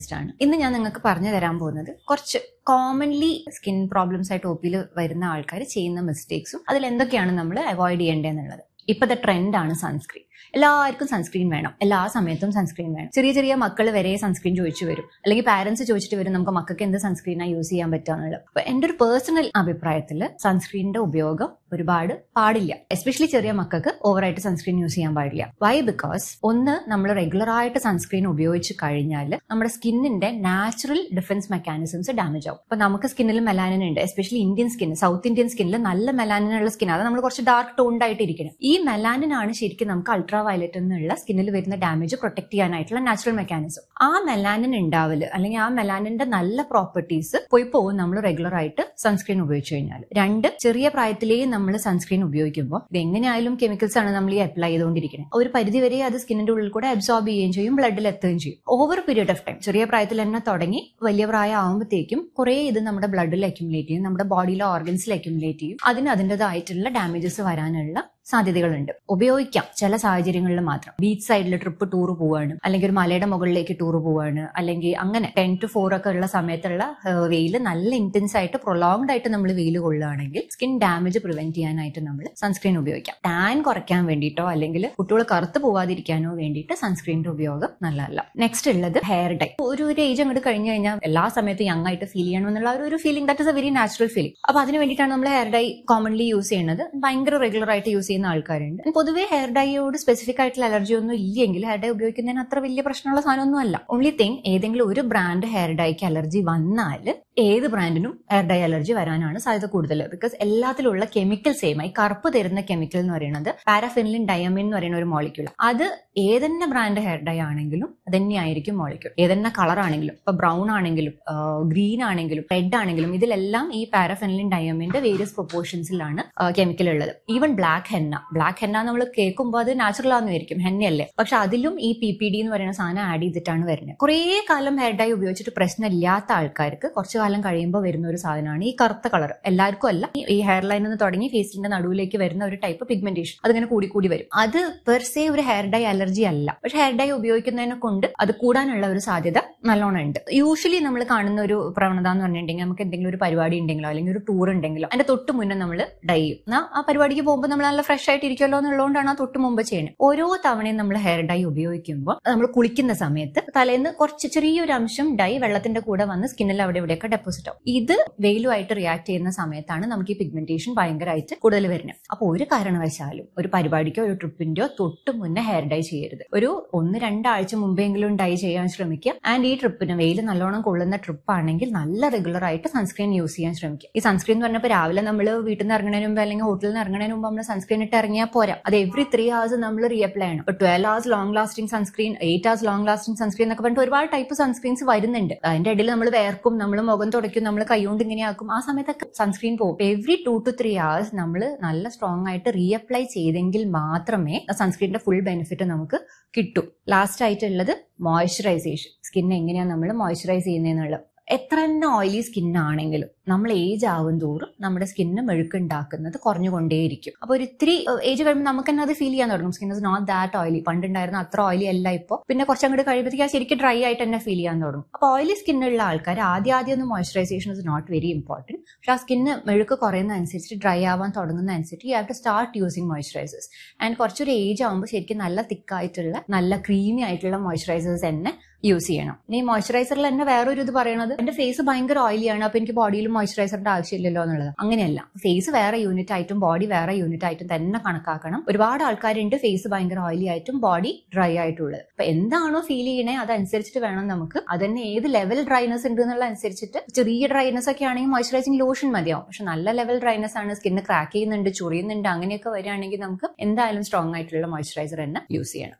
ആണ് ഇന്ന് ഞാൻ നിങ്ങൾക്ക് പറഞ്ഞു തരാൻ പോകുന്നത് കുറച്ച് കോമൺലി സ്കിൻ പ്രോബ്ലംസ് ആയിട്ട് ഒ പിയിൽ വരുന്ന ആൾക്കാർ ചെയ്യുന്ന മിസ്റ്റേക്സും അതിൽ എന്തൊക്കെയാണ് നമ്മൾ അവോയ്ഡ് ചെയ്യേണ്ടതെന്നുള്ളത് ഇപ്പോഴത്തെ ട്രെൻഡാണ് സൺസ്ക്രീൻ എല്ലാവർക്കും സൺസ്ക്രീൻ വേണം എല്ലാ സമയത്തും സൺസ്ക്രീൻ വേണം ചെറിയ ചെറിയ മക്കൾ വരെ സൺസ്ക്രീൻ ചോദിച്ചു വരും അല്ലെങ്കിൽ പാരന്റ്സ് ചോദിച്ചിട്ട് വരും നമുക്ക് മക്കൾക്ക് എന്ത് സൺസ്ക്രീനാണ് യൂസ് ചെയ്യാൻ പറ്റുക എന്നുള്ളത് അപ്പൊ എൻ്റെ ഒരു പേഴ്സണൽ അഭിപ്രായത്തിൽ സൺസ്ക്രീനിന്റെ ഉപയോഗം ഒരുപാട് പാടില്ല എസ്പെഷ്യലി ചെറിയ മക്കൾക്ക് ഓവറായിട്ട് സൺസ്ക്രീൻ യൂസ് ചെയ്യാൻ പാടില്ല വൈ ബിക്കോസ് ഒന്ന് നമ്മൾ റെഗുലർ ആയിട്ട് സൺസ്ക്രീൻ ഉപയോഗിച്ച് കഴിഞ്ഞാൽ നമ്മുടെ സ്കിന്നിന്റെ നാച്ചുറൽ ഡിഫൻസ് മെക്കാനിസംസ് ഡാമേജ് ആവും അപ്പൊ നമുക്ക് സ്കിന്നിൽ മെലാനിൻ ഉണ്ട് especially Indian skin South Indian സ്കിന്നിൽ നല്ല മെലാനിൻ ഉള്ള സ്കിൻ അത് നമ്മൾ കുറച്ച് ഡാർക്ക് ടോൺഡ് ആയിട്ട് ഇരിക്കണം ഈ മെലാനിൻ ആണ് ശരിക്കും നമുക്ക് അൾട്രാ വയലറ്റ് എന്നുള്ള സ്കിന്നിൽ വരുന്ന ഡാമേജ് പ്രൊട്ടക്ട് ചെയ്യാനായിട്ടുള്ള നാച്ചുറൽ മെക്കാനിസം ആ മെലാനിൻ ഉണ്ടാവല് അല്ലെങ്കിൽ ആ മെലാനിന്റെ നല്ല പ്രോപ്പർട്ടീസ് പോയി പോകും നമ്മൾ റെഗുലർ ആയിട്ട് സൺസ്ക്രീൻ ഉപയോഗിച്ചു കഴിഞ്ഞാൽ രണ്ട് ചെറിയ പ്രായത്തിലേ നമ്മൾ സൺസ്ക്രീൻ ഉപയോഗിക്കുമ്പോൾ ഇത് എങ്ങനെയായാലും കെമിക്കൽസ് ആണ് നമ്മൾ ഈ അപ്ലൈ ചെയ്തുകൊണ്ടിരിക്കുന്നത് ഒരു പരിധി വരെ അത് സ്കിന്നിന്റെ ഉള്ളിൽ കൂടെ അബ്സോർബ് ചെയ്യുകയും ചെയ്യും ബ്ലഡിൽ എത്തുകയും ചെയ്യും ഓവർ പീരിയഡ് ഓഫ് ടൈം ചെറിയ പ്രായത്തിൽ തന്നെ തുടങ്ങി വലിയ പ്രായം ആകുമ്പോഴത്തേക്കും കുറെ ഇത് നമ്മുടെ ബ്ലഡിൽ അക്യുമുലേറ്റ് ചെയ്യും നമ്മുടെ ബോഡിയിലെ ഓർഗൻസിൽ അക്യുമുലേറ്റ് ചെയ്യും അതിന് അതിൻ്റെതായിട്ടുള്ള ഡാമേജസ് വരാനുള്ള സാധ്യതകളുണ്ട് ഉപയോഗിക്കാം ചില സാഹചര്യങ്ങളിൽ മാത്രം ബീച്ച് സൈഡിൽ ട്രിപ്പ് ടൂർ പോവാണ് അല്ലെങ്കിൽ ഒരു മലയുടെ മുകളിലേക്ക് ടൂർ പോവാണ് അല്ലെങ്കിൽ അങ്ങനെ ടെൻ ടു ഫോർ ഒക്കെ ഉള്ള സമയത്തുള്ള വെയിൽ നല്ല ഇന്റൻസ് ആയിട്ട് പ്രൊലോങ്ഡ് ആയിട്ട് നമ്മൾ വെയിൽ കൊള്ളുകയാണെങ്കിൽ സ്കിൻ ഡാമേജ് പ്രിവെന്റ് ചെയ്യാനായിട്ട് നമ്മൾ സൺസ്ക്രീൻ ഉപയോഗിക്കാം ടാൻ കുറയ്ക്കാൻ വേണ്ടിയിട്ടോ അല്ലെങ്കിൽ കുട്ടികൾ കറുത്ത് പോവാതിരിക്കാനോ വേണ്ടിയിട്ട് സൺസ്ക്രീനിന്റെ ഉപയോഗം നല്ലതല്ല നെക്സ്റ്റ് ഉള്ളത് ഹെയർ ഡൈ ഒരു ഒരു ഏജ് അങ്ങോട്ട് കഴിഞ്ഞു കഴിഞ്ഞാൽ എല്ലാ സമയത്തും യങ് ആയിട്ട് ഫീൽ ചെയ്യണം എന്നുള്ള ഒരു feeling that is a very natural feeling അപ്പൊ അതിന് വേണ്ടിയിട്ടാണ് നമ്മൾ ഹെയർ ഡൈ കോമൺലി യൂസ് ചെയ്യുന്നത് ഭയങ്കര റെഗുലർ ആയിട്ട് യൂസ് ചെയ്യുന്ന ആൾക്കാരുണ്ട് പൊതുവേ ഹെയർ ഡൈയോട് സ്പെസിഫിക് ആയിട്ടുള്ള അലർജി ഒന്നും ഇല്ലെങ്കിൽ ഹെയർ ഡൈ ഉപയോഗിക്കുന്നതിന് അത്ര വലിയ പ്രശ്നമുള്ള സാധനമൊന്നും അല്ല ഓൺലി തിങ് ഏതെങ്കിലും ഒരു ബ്രാൻഡ് ഹെയർ ഡൈക്ക് അലർജി വന്നാൽ ഏത് ബ്രാൻഡിനും ഹെയർ ഡൈ അലർജി വരാനാണ് സാധ്യത കൂടുതൽ ബിക്കോസ് എല്ലാത്തിലുള്ള കെമിക്കൽ സെയിം ഈ കറുപ്പ് തരുന്ന കെമിക്കൽ എന്ന് പറയുന്നത് പാരാഫിനിലിൻ ഡയമിൻ എന്ന് പറയുന്ന ഒരു മോളിക്യൂൾ അത് ഏതെന്നെ ബ്രാൻഡ് ഹെയർ ഡൈ ആണെങ്കിലും അതന്നെയായിരിക്കും മോളിക്യൂൾ ഏതെന്നെ കളർ ആണെങ്കിലും ഇപ്പൊ ബ്രൗൺ ആണെങ്കിലും ഗ്രീൻ ആണെങ്കിലും റെഡ് ആണെങ്കിലും ഇതിലെല്ലാം ഈ പാരാഫിനിലിൻ ഡയമിന്റെ വേരിയസ് പ്രൊപ്പോർഷൻസിലാണ് കെമിക്കൽ ഉള്ളത് even black henna black henna നമ്മൾ കേൾക്കുമ്പോൾ അത് നാച്ചുറൽ ആണെന്നായിരിക്കും ഹെന്നയല്ലേ പക്ഷെ അതിലും ഈ പി പി ഡി എന്ന് പറയുന്ന സാധനം ആഡ് ചെയ്തിട്ടാണ് വരുന്നത് കുറേ കാലം ഹെയർ ഡൈ ഉപയോഗിച്ചിട്ട് പ്രശ്നമില്ലാത്ത ആൾക്കാർക്ക് കുറച്ചു കാലം കഴിയുമ്പോൾ വരുന്ന ഒരു സാധനമാണ് ഈ കറുത്ത കളർ എല്ലാവർക്കും അല്ല ഈ ഹെയർ ലൈനിൽ നിന്ന് തുടങ്ങി ഫേസിന്റെ നടുവിലേക്ക് വരുന്ന ഒരു ടൈപ്പ് പിഗ്മെന്റേഷൻ അതിങ്ങനെ കൂടി കൂടി വരും അത് പെർസേ ഒരു ഹെയർ ഡൈ അലർജി അല്ല പക്ഷെ ഹെയർ ഡൈ ഉപയോഗിക്കുന്നതിനെ കൊണ്ട് അത് കൂടാനുള്ള ഒരു സാധ്യത നല്ലോണം ഉണ്ട് യൂഷ്വലി നമ്മൾ കാണുന്ന ഒരു പ്രവണത എന്ന് പറഞ്ഞിട്ടുണ്ടെങ്കിൽ നമുക്ക് എന്തെങ്കിലും ഒരു പരിപാടി ഉണ്ടെങ്കിലോ അല്ലെങ്കിൽ ഒരു ടൂർ ഉണ്ടെങ്കിലോ അതിന്റെ തൊട്ട് മുന്നേ നമ്മൾ ഡൈ ചെയ്യും എന്നാൽ ആ പരിപാടിക്ക് പോകുമ്പോൾ നമ്മൾ നല്ല ഫ്രഷ് ആയിട്ട് ഇരിക്കുമല്ലോ എന്നുള്ളതുകൊണ്ടാണ് ആ തൊട്ട് മുമ്പ് ചെയ്യുന്നത് ഓരോ തവണയും നമ്മൾ ഹെയർ ഡൈ ഉപയോഗിക്കുമ്പോൾ നമ്മൾ കുളിക്കുന്ന സമയത്ത് തലേന്ന് കുറച്ച് ചെറിയൊരു അംശം ഡൈ വെള്ളത്തിന്റെ കൂടെ വന്ന് സ്കിന്നിൽ അവിടെ ഇവിടെയൊക്കെ ഡെപ്പോസിറ്റ് ആവും ഇത് വെയിലുമായിട്ട് റിയാക്ട് ചെയ്യുന്ന സമയത്താണ് നമുക്ക് ഈ പിഗ്മെന്റേഷൻ ഭയങ്കരമായിട്ട് കൂടുതൽ വരുന്നത് അപ്പോൾ ഒരു കാരണവശാലും ഒരു പരിപാടിക്കോ ഒരു ട്രിപ്പിന്റെയോ തൊട്ട് മുന്നേ ഹെയർ ഡൈ ചെയ്യരുത് ഒരു ഒന്ന് രണ്ടാഴ്ച മുമ്പെങ്കിലും ഡൈ ചെയ്യാൻ ശ്രമിക്കുക ആൻഡ് ഈ ട്രിപ്പിന് വെയിൽ നല്ലോണം കൊള്ളുന്ന ട്രിപ്പ് ആണെങ്കിൽ നല്ല റെഗുലർ ആയിട്ട് സൺസ്ക്രീൻ യൂസ് ചെയ്യാൻ ശ്രമിക്കുക ഈ സൺസ്ക്രീൻ എന്ന് പറഞ്ഞപ്പോൾ രാവിലെ നമ്മൾ വീട്ടിൽ നിന്ന് ഇറങ്ങുന്നതിന് മുമ്പ് അല്ലെങ്കിൽ ഹോട്ടലിൽ നിന്ന് ഇറങ്ങുന്നതിന് മുമ്പ് നമ്മൾ സൺസ്ക്രീൻ ഇട്ട് ഇറങ്ങിയാൽ പോരാ അത് എവറി ത്രീ ഹവേഴ്സ് നമ്മൾ റീഅപ്ലൈ ചെയ്യണം ഇപ്പൊ twelve hours long lasting sunscreen eight hours long lasting sunscreen എന്നൊക്കെ പറഞ്ഞിട്ട് ഒരുപാട് ടൈപ്പ് സൺസ്ക്രീൻസ് വരുന്നുണ്ട് അതിന്റെ ഇടയിൽ നമ്മൾ വേർക്കും നമ്മൾ മുഖം തുടയ്ക്കും നമ്മൾ കൈകൊണ്ട് ഇങ്ങനെയാക്കും ആ സമയത്തൊക്കെ സൺസ്ക്രീൻ പോകും every two two three hours നമ്മൾ നല്ല സ്ട്രോങ് ആയിട്ട് റീഅപ്ലൈ ചെയ്തെങ്കിൽ മാത്രമേ സൺസ്ക്രീനിന്റെ ഫുൾ ബെനിഫിറ്റ് നമുക്ക് കിട്ടും ലാസ്റ്റ് ആയിട്ടുള്ളത് മോയ്സ്ചറൈസേഷൻ സ്കിൻ എങ്ങനെയാണ് നമ്മൾ മോയ്സ്ചറൈസ് ചെയ്യുന്നതെന്നുള്ളത് എത്ര തന്നെ ഓയിലി സ്കിൻ ആണെങ്കിലും നമ്മൾ ഏജ് ആവും തോറും നമ്മുടെ സ്കിന്ന് മെഴുക്കുണ്ടാക്കുന്നത് കുറഞ്ഞുകൊണ്ടേയിരിക്കും അപ്പോൾ ഒരു ഇത്തിരി ഏജ് കഴിയുമ്പോൾ നമുക്ക് തന്നെ അത് ഫീൽ ചെയ്യാൻ തുടങ്ങും skin is not that oily പണ്ടുണ്ടായിരുന്ന അത്ര ഓയിലി അല്ല ഇപ്പോൾ പിന്നെ കുറച്ചങ്ങോട്ട് കഴിയുമ്പോഴത്തേക്ക് അത് ശരിക്കും ഡ്രൈ ആയിട്ട് തന്നെ ഫീൽ ചെയ്യാൻ തുടങ്ങും അപ്പോൾ ഓയിലി സ്കിന്നുള്ള ആൾക്കാർ ആദ്യം ആദ്യം ഒന്നും moisturisation is not very important പക്ഷേ ആ സ്കിന്ന് മെഴുക്ക് കുറയുന്ന അനുസരിച്ച് ഡ്രൈ ആവാൻ തുടങ്ങുന്ന അനുസരിച്ച് you have to start using moisturisers and കുറച്ചൊരു ഏജ് ആകുമ്പോൾ ശരിക്കും നല്ല തിക്കായിട്ടുള്ള നല്ല ക്രീമി ആയിട്ടുള്ള മോയ്സ്ചറൈസേഴ്സ് തന്നെ യൂസ് ചെയ്യണം ഇനി മോയ്സ്ചറൈസറിൽ തന്നെ വേറൊരു ഇത് പറയണത് എന്റെ ഫേസ് ഭയങ്കര ഓയിലിയാണ് അപ്പൊ എനിക്ക് ബോഡിയിൽ മോയ്സ്ചറൈസറിന്റെ ആവശ്യമില്ലല്ലോ എന്നുള്ളത് അങ്ങനെയല്ല ഫേസ് വേറെ യൂണിറ്റ് ആയിട്ടും ബോഡി വേറെ യൂണിറ്റ് ആയിട്ടും തന്നെ കണക്കാക്കണം ഒരുപാട് ആൾക്കാരുണ്ട് ഫേസ് ഭയങ്കര ഓയിലി ആയിട്ടും ബോഡി ഡ്രൈ ആയിട്ടുള്ളത് അപ്പൊ എന്താണോ ഫീൽ ചെയ്യണേ അതനുസരിച്ചിട്ട് വേണം നമുക്ക് അതന്നെ ഏത് ലെവൽ ഡ്രൈനസ് ഉണ്ട് എന്നുള്ള അനുസരിച്ചിട്ട് ചെറിയ ഡ്രൈനസ് ഒക്കെ ആണെങ്കിൽ മോയ്സ്ചറൈസിങ് ലോഷൻ മതിയാവും പക്ഷെ നല്ല ലെവൽ ഡ്രൈനസ് ആണ് സ്കിന്ന് ക്രാക്ക് ചെയ്യുന്നുണ്ട് ചൊറിയുന്നുണ്ട് അങ്ങനെയൊക്കെ വരികയാണെങ്കിൽ നമുക്ക് എന്തായാലും സ്ട്രോങ് ആയിട്ടുള്ള മോയ്സ്ചറൈസർ തന്നെ യൂസ് ചെയ്യണം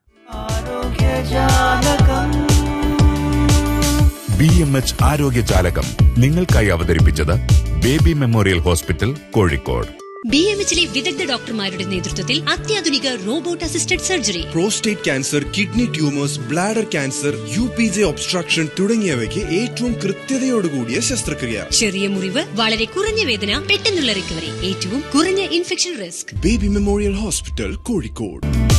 ബി എം എച്ച് ആരോഗ്യജാലകം നിങ്ങൾക്കായി അവതരിപ്പിച്ചത് baby memorial hospital Kozhikode B M എച്ചിലെ വിദഗ്ധ ഡോക്ടർമാരുടെ നേതൃത്വത്തിൽ അത്യാധുനിക robot assisted surgery prostate cancer kidney tumours bladder cancer U P J obstruction തുടങ്ങിയവയ്ക്ക് ഏറ്റവും കൃത്യതയോടുകൂടിയ ശസ്ത്രക്രിയ ചെറിയ മുറിവ് വളരെ കുറഞ്ഞ വേദന പെട്ടെന്നുള്ള റിക്കവറി ഏറ്റവും കുറഞ്ഞ infection risk baby memorial hospital Kozhikode